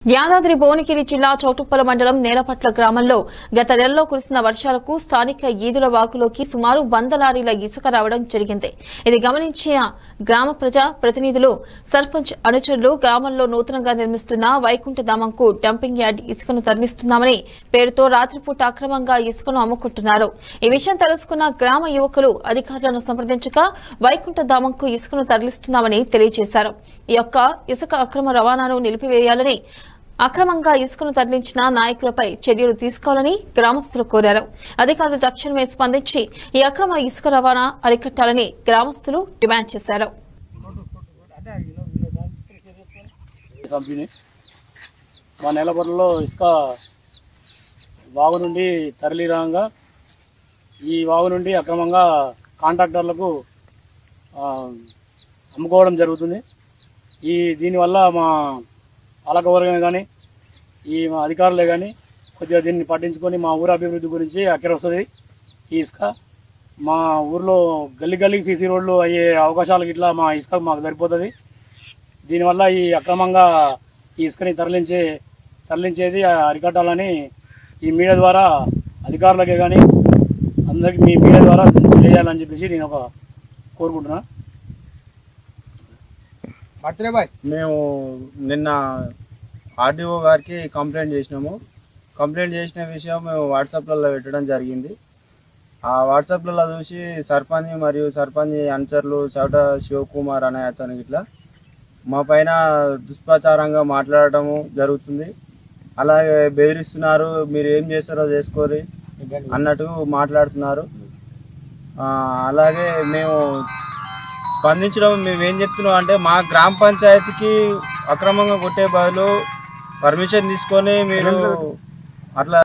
యాదాద్రి భువనగిరి జిల్లా చౌటుప్పల మండలం నేలపట్ల గ్రామంలో గత నెలలో కురిసిన వర్షాలకు స్థానిక ఈదుల వాకులోకి సుమారు వంద లారీల ఇసుక రావడం జరిగింది ఇది గమనించిన గ్రామ ప్రజా ప్రతినిధులు సర్పంచ్ అనుచరులు గ్రామంలో నూతనంగా నిర్మిస్తున్న వైకుంఠధామంకు డంపింగ్ యార్డ్ ఇసుకను తరలిస్తున్నామని పేరుతో రాత్రిపూట అక్రమంగా ఇసుకను అమ్ముకుంటున్నారు ఈ విషయం తెలుసుకున్న గ్రామ యువకులు అధికారులను సంప్రదించగా వైకుంఠధామంకు ఇసుకను తరలిస్తున్నామని తెలియజేశారు ఈ యొక్క ఇసుక అక్రమ రవాణాను నిలిపివేయాలని అక్రమంగా ఇసుకను తరలించిన నాయకులపై చర్యలు తీసుకోవాలని గ్రామస్తులు కోరారు అధికారులు తక్షణమే స్పందించి ఈ అక్రమ ఇసుక రవాణా అరికట్టాలని గ్రామస్తులు డిమాండ్ చేశారు కంపెనీ మా నెలపొరలో ఇసుక వాగు నుండి తరలి రాగా ఈ వాగు నుండి అక్రమంగా కాంట్రాక్టర్లకు ఆ, అమ్ముకోవడం జరుగుతుంది ఈ దీనివల్ల మా పాలకవర్గమే కానీ ఈ మా అధికారులే కానీ కొద్దిగా దీన్ని పట్టించుకొని మా ఊరు అభివృద్ధి గురించి అక్కడ వస్తుంది ఈ ఇసుక మా ఊర్లో గల్లీ గల్లీకి సీసీ రోడ్లు అయ్యే అవకాశాలకు ఇట్లా మా ఇసుక మాకు సరిపోతుంది దీనివల్ల ఈ అక్రమంగా ఈ ఇసుకని తరలించే తరలించేది అరికట్టాలని ఈ మీడియా ద్వారా అధికారులకే కానీ అందరికి మీ మీడియా ద్వారా తెలియాలని చెప్పేసి నేను ఒక కోరుకుంటున్నా మేము నిన్న ఆర్డీఓ గారికి కంప్లైంట్ చేసినాము కంప్లైంట్ చేసిన విషయం మేము వాట్సాప్లలో పెట్టడం జరిగింది ఆ వాట్సాప్లలో చూసి సర్పంచ్ మరియు సర్పంచ్ అనుచరులు చౌట శివకుమార్ అనే అతను ఇట్లా మా పైన దుష్ప్రచారంగా మాట్లాడటము జరుగుతుంది అలాగే బెదిరిస్తున్నారు మీరు ఏం చేస్తారో చేసుకోరి అన్నట్టు మాట్లాడుతున్నారు ఆ, అలాగే మేము స్పందించడం మేము ఏం చెప్తున్నాం అంటే మా గ్రామ పంచాయతీకి అక్రమంగా కొట్టే బదులు పర్మిషన్ తీసుకొని మీరు అట్లా